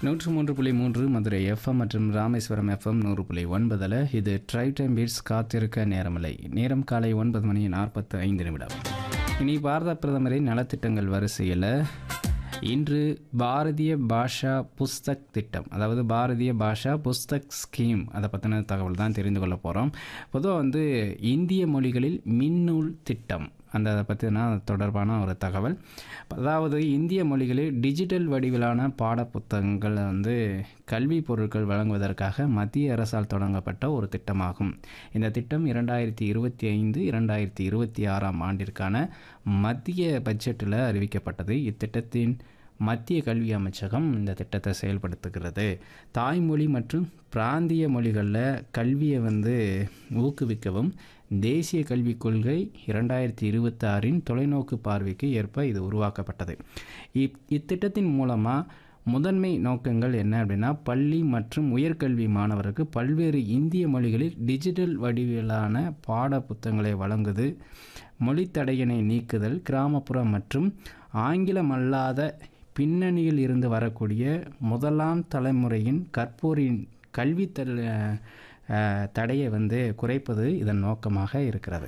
நூற்று மூன்று புள்ளி மூன்று மதுரை எஃப்எம் மற்றும் ராமேஸ்வரம் எஃப்எம் நூறு புள்ளி ஒன்பதில் இது ட்ரை டைம் பீட்ஸ் காத்திருக்க நேரமில்லை நேரம் காலை ஒன்பது மணி நாற்பத்து ஐந்து நிமிடம் இனி பாரத பிரதமரின் நலத்திட்டங்கள் வரிசையில் இன்று பாரதிய பாஷா புஸ்தக் திட்டம் அதாவது பாரதிய பாஷா புஸ்தக் ஸ்கீம் அதை பற்றின தகவல் தான் தெரிந்து கொள்ள போகிறோம் பொதுவாக வந்து இந்திய மொழிகளில் மின்னூல் திட்டம் அந்த அதை பற்றின தொடர்பான ஒரு தகவல் அதாவது இந்திய மொழிகளில் டிஜிட்டல் வடிவிலான பாடப்புத்தகங்களை வந்து கல்வி பொருட்கள் வழங்குவதற்காக மத்திய அரசால் தொடங்கப்பட்ட ஒரு திட்டமாகும் இந்த திட்டம் இரண்டாயிரத்தி இருபத்தி ஐந்து இரண்டாயிரத்தி இருபத்தி ஆறாம் ஆண்டிற்கான மத்திய பட்ஜெட்டில் அறிவிக்கப்பட்டது இத்திட்டத்தின் மத்திய கல்வி அமைச்சகம் இந்த திட்டத்தை செயல்படுத்துகிறது தாய்மொழி மற்றும் பிராந்திய மொழிகளில் கல்வியை வந்து ஊக்குவிக்கவும் தேசிய கல்விக் கொள்கை இரண்டாயிரத்தி இருபத்தாறின் தொலைநோக்கு பார்வைக்கு ஏற்ப இது உருவாக்கப்பட்டது இத் இத்திட்டத்தின் மூலமாக முதன்மை நோக்கங்கள் என்ன அப்படின்னா பள்ளி மற்றும் உயர்கல்வி மாணவருக்கு பல்வேறு இந்திய மொழிகளில் டிஜிட்டல் வடிவிலான பாட புத்தகங்களை வழங்குது மொழித்தடையினை நீக்குதல் கிராமப்புற மற்றும் ஆங்கிலம் அல்லாத பின்னணியில் இருந்து வரக்கூடிய முதலாம் தலைமுறையின் கற்போரின் கல்வி தடையை வந்து குறைப்பது இதன் நோக்கமாக இருக்கிறது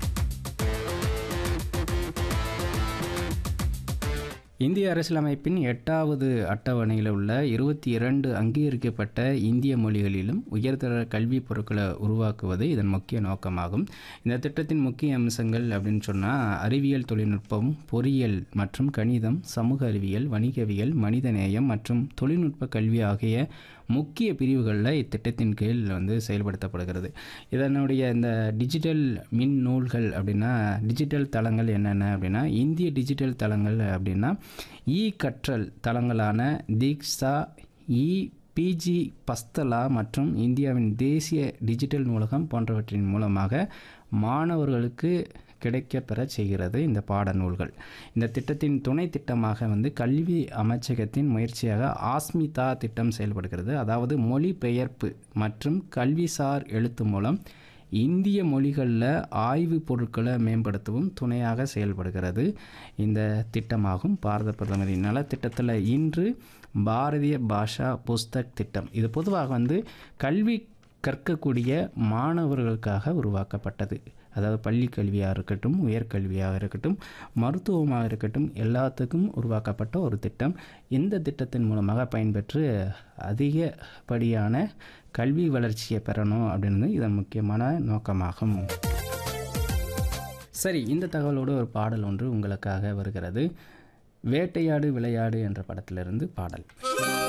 இந்திய அரசியலமைப்பின் எட்டாவது அட்டவணையில் உள்ள இருபத்தி இரண்டு அங்கீகரிக்கப்பட்ட இந்திய மொழிகளிலும் உயர்தர கல்வி பொருட்களை உருவாக்குவது இதன் முக்கிய நோக்கமாகும் இந்த திட்டத்தின் முக்கிய அம்சங்கள் அப்படின்னு சொன்னால் அறிவியல் தொழில்நுட்பம் பொறியியல் மற்றும் கணிதம் சமூக அறிவியல் வணிகவியல் மனிதநேயம் மற்றும் தொழில்நுட்ப கல்வி ஆகிய முக்கிய பிரிவுகளில் இத்திட்டத்தின் கீழ் வந்து செயல்படுத்தப்படுகிறது இதனுடைய இந்த டிஜிட்டல் மின் நூல்கள் அப்படின்னா டிஜிட்டல் தளங்கள் என்னென்ன அப்படின்னா இந்திய டிஜிட்டல் தளங்கள் அப்படின்னா இ கற்றல் தளங்களான தீக்ஷா இ பிஜி பஸ்தலா மற்றும் இந்தியாவின் தேசிய டிஜிட்டல் நூலகம் போன்றவற்றின் மூலமாக மாணவர்களுக்கு கிடைக்கப்பெற செய்கிறது இந்த பாடநூல்கள் இந்த திட்டத்தின் துணை திட்டமாக வந்து கல்வி அமைச்சகத்தின் முயற்சியாக ஆஸ்மிதா திட்டம் செயல்படுகிறது அதாவது மொழிபெயர்ப்பு மற்றும் கல்விசார் எழுத்து மூலம் இந்திய மொழிகளில் ஆய்வு பொருட்களை மேம்படுத்தவும் துணையாக செயல்படுகிறது இந்த திட்டமாகும் பாரத பிரதமரின் நலத்திட்டத்தில் இன்று பாரதிய பாஷா புஸ்தக் திட்டம் இது பொதுவாக வந்து கல்வி கற்கக்கூடிய மாணவர்களுக்காக உருவாக்கப்பட்டது அதாவது பள்ளி கல்வியாக இருக்கட்டும் உயர்கல்வியாக இருக்கட்டும் மருத்துவமாக இருக்கட்டும் எல்லாத்துக்கும் உருவாக்கப்பட்ட ஒரு திட்டம் இந்த திட்டத்தின் மூலமாக பயன்பெற்று அதிகப்படியான கல்வி வளர்ச்சியை பெறணும் அப்படின்றது இதன் முக்கியமான நோக்கமாகும் சரி இந்த தகவலோடு ஒரு பாடல் ஒன்று உங்களுக்காக வருகிறது வேட்டையாடு விளையாடு என்ற படத்திலிருந்து பாடல்